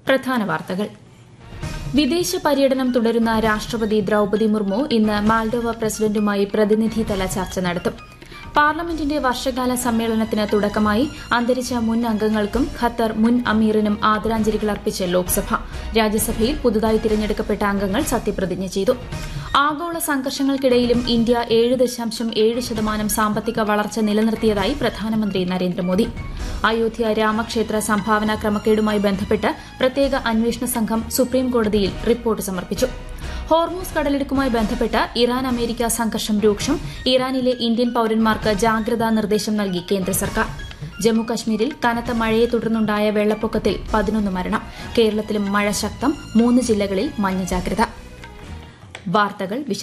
പ്രധാന വാർത്തകൾ വിദേശ പര്യടനം തുടരുന്ന രാഷ്ട്രപതി ദ്രൌപതി മുർമു ഇന്ന് മാൽഡോവ പ്രസിഡന്റുമായി പ്രതിനിധിതല ചർച്ച നടത്തും പാർലമെന്റിന്റെ വർഷകാല സമ്മേളനത്തിന് തുടക്കമായി അന്തരിച്ച മുൻ അംഗങ്ങൾക്കും ഖത്തർ മുൻ അമീറിനും ആദരാഞ്ജലികൾ അർപ്പിച്ച് ലോക്സഭ രാജ്യസഭയിൽ പുതുതായി തിരഞ്ഞെടുക്കപ്പെട്ട അംഗങ്ങൾ സത്യപ്രതിജ്ഞ ചെയ്തു ആഗോള സംഘർഷങ്ങൾക്കിടയിലും ഇന്ത്യ ഏഴ് ദശാംശം ഏഴ് ശതമാനം സാമ്പത്തിക വളർച്ച നിലനിർത്തിയതായി പ്രധാനമന്ത്രി നരേന്ദ്രമോദി അയോധ്യ രാമക്ഷേത്ര സംഭാവന ക്രമക്കേടുമായി ബന്ധപ്പെട്ട് പ്രത്യേക അന്വേഷണ സംഘം സുപ്രീംകോടതിയിൽ റിപ്പോർട്ട് സമർപ്പിച്ചു ഹോർമൂസ് കടലിടുക്കുമായി ബന്ധപ്പെട്ട് ഇറാൻ അമേരിക്ക സംഘർഷം രൂക്ഷം ഇറാനിലെ ഇന്ത്യൻ പൌരന്മാർക്ക് ജാഗ്രതാ നിർദ്ദേശം നൽകി കേന്ദ്ര സർക്കാർ ജമ്മുകശ്മീരിൽ കനത്ത മഴയെ തുടർന്നുണ്ടായ വെള്ളപ്പൊക്കത്തിൽ പതിനൊന്ന് മരണം കേരളത്തിലും മഴ ശക്തം മൂന്ന് ജില്ലകളിൽ മഞ്ഞ ജാഗ്രത വാർത്തകൾ